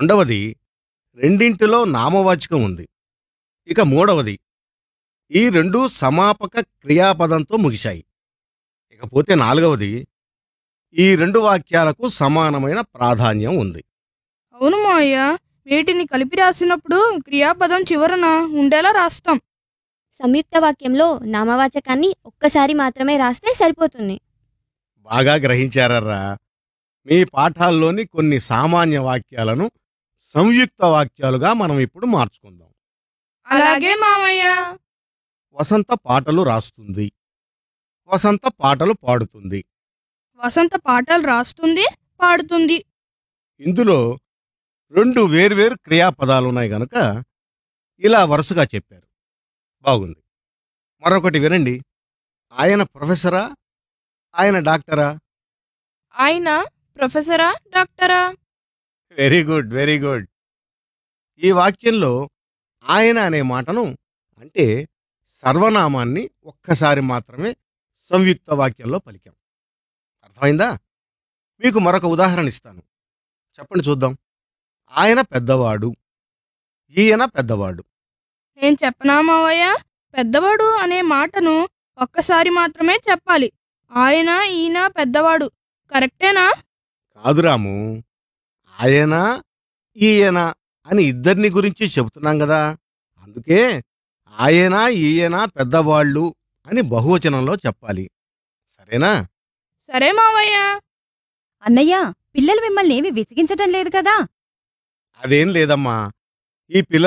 రెండవది రెండింటిలో నామవాచకం ఉంది ఇక మూడవది ఈ రెండు సమాపక క్రియాపదంతో ముగిశాయి ఇకపోతే నాలుగవది ఈ రెండు వాక్యాలకు సమానమైన ప్రాధాన్యం ఉంది అవును మావయ్య వీటిని కలిపి రాసినప్పుడు క్రియాపదం చివరన ఉండేలా రాస్తాం సంయుక్త వాక్యంలో నామవాచకాన్ని ఒక్కసారి మాత్రమే రాస్తే సరిపోతుంది బాగా గ్రహించారర్రా మీ పాఠాల్లోని కొన్ని సామాన్య వాక్యాలను సంయుక్త వాక్యాలుగా మనం ఇప్పుడు మార్చుకుందాం అలాగే మావయ్య వసంత పాటలు రాస్తుంది వసంత పాటలు పాడుతుంది వసంత పాటలు రాస్తుంది పాడుతుంది ఇందులో రెండు వేర్వేరు క్రియాపదాలు ఉన్నాయి గనక ఇలా వరుసగా చెప్పారు బాగుంది మరొకటి వినండి ఆయన ప్రొఫెసరా ఆయన డాక్టరా ఆయన ప్రొఫెసరా డాక్టరా వెరీ గుడ్ వెరీ గుడ్ ఈ వాక్యంలో ఆయన అనే మాటను అంటే సర్వనామాన్ని ఒక్కసారి మాత్రమే సంయుక్త వాక్యంలో పలికాం అర్థమైందా మీకు మరొక ఉదాహరణ ఇస్తాను చెప్పండి చూద్దాం ఆయన పెద్దవాడు ఈయన పెద్దవాడు నేను చెప్పనా మావయ్య పెద్దవాడు అనే మాటను ఒక్కసారి మాత్రమే చెప్పాలి ఆయన ఈయన పెద్దవాడు కరెక్టేనా కాదురాము ఆయన ఈయన అని ఇద్దరిని గురించి చెబుతున్నాం కదా అందుకే ఆయన ఈయన పెద్దవాళ్ళు అని బహువచనంలో చెప్పాలి సరేనా సరే మావయ్య అన్నయ్య పిల్లలు మిమ్మల్ని ఏమి విసిగించటం లేదు కదా అదేం లేదమ్మా ఈ పిల్ల